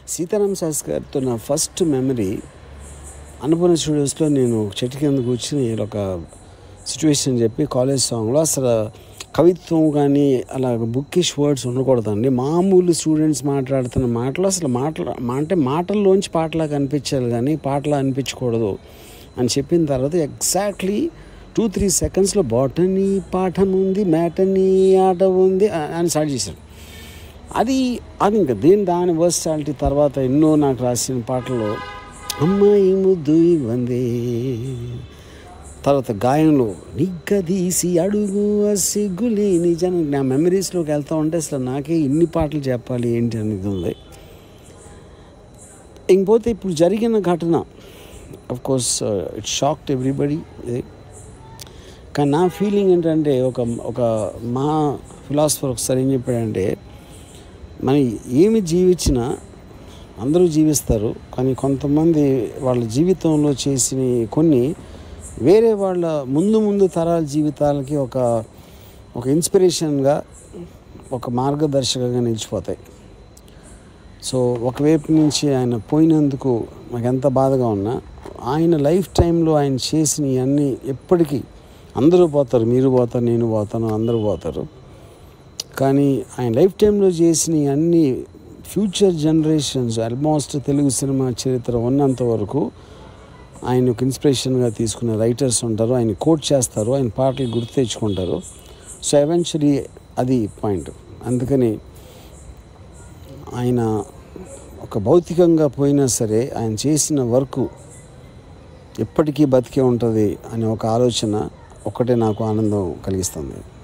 సీతారాం శాస్త్రి గారితో నా first memory Annapurna స్టూడియోస్లో నేను చెట్టు కింద కూర్చుని ఒక సిచ్యువేషన్ చెప్పి కాలేజ్ సాంగ్లో అసలు కవిత్వం కానీ అలా బుక్కిష్ వర్డ్స్ ఉండకూడదండి మామూలు స్టూడెంట్స్ మాట్లాడుతున్న మాటలు అసలు మాటలు అంటే మాటల్లోంచి పాటలా కనిపించాలి కానీ పాటలా అనిపించకూడదు అని చెప్పిన తర్వాత ఎగ్జాక్ట్లీ టూ త్రీ సెకండ్స్లో బాటనీ పాఠం ఉంది మ్యాటనీ ఆట ఉంది అ- అని స్టార్ట్ చేశాడు అది అది ఇంకా దేని దాని వర్సాలిటీ తర్వాత ఎన్నో నాకు రాసిన పాటల్లో అమ్మాయి ముద్దు ఇవ్వందే తర్వాత గాయంలో నిగ్గదీసి అడుగు ఆ సిగ్గులే నిజానికి నా మెమరీస్లోకి వెళ్తా ఉంటే అసలు నాకే ఇన్ని పాటలు చెప్పాలి ఏంటి అనేది ఉంది ఇంకపోతే ఇప్పుడు జరిగిన ఘటన of course it shocked everybody ఇది కానీ నా ఫీలింగ్ ఏంటంటే ఒక ఒక మా ఫిలాసఫర్ ఒకసారి ఏం చెప్పాడంటే మనం ఏమి జీవించినా అందరూ జీవిస్తారు కానీ కొంతమంది వాళ్ళ జీవితంలో చేసిన కొన్ని వేరే వాళ్ళ ముందు ముందు తరాల జీవితాలకి ఒక ఒక ఇన్స్పిరేషన్గా ఒక మార్గదర్శకంగా నిలిచిపోతాయి సో ఒకవైపు నుంచి ఆయన పోయినందుకు నాకు ఎంత బాధగా ఉన్నా ఆయన లైఫ్ టైంలో ఆయన చేసిన అన్నీ ఎప్పటికీ అందరూ పోతారు మీరు పోతారు నేను పోతాను అందరూ పోతారు కానీ ఆయన లైఫ్ టైంలో చేసిన అన్ని future generations almost Telugu cinema చరిత్ర ఉన్నంత వరకు ఆయన ఒక ఇన్స్పిరేషన్గా తీసుకునే రైటర్స్ ఉంటారు ఆయన కోట్ చేస్తారు ఆయన పాటలు గుర్తు తెచ్చుకుంటారు సో ఎవెన్చువలీ అది పాయింట్ అందుకని ఆయన ఒక భౌతికంగా పోయినా సరే ఆయన చేసిన వర్క్ ఎప్పటికీ బతికే ఉంటుంది అనే ఒక ఆలోచన ఒక్కటే నాకు ఆనందం కలిగిస్తుంది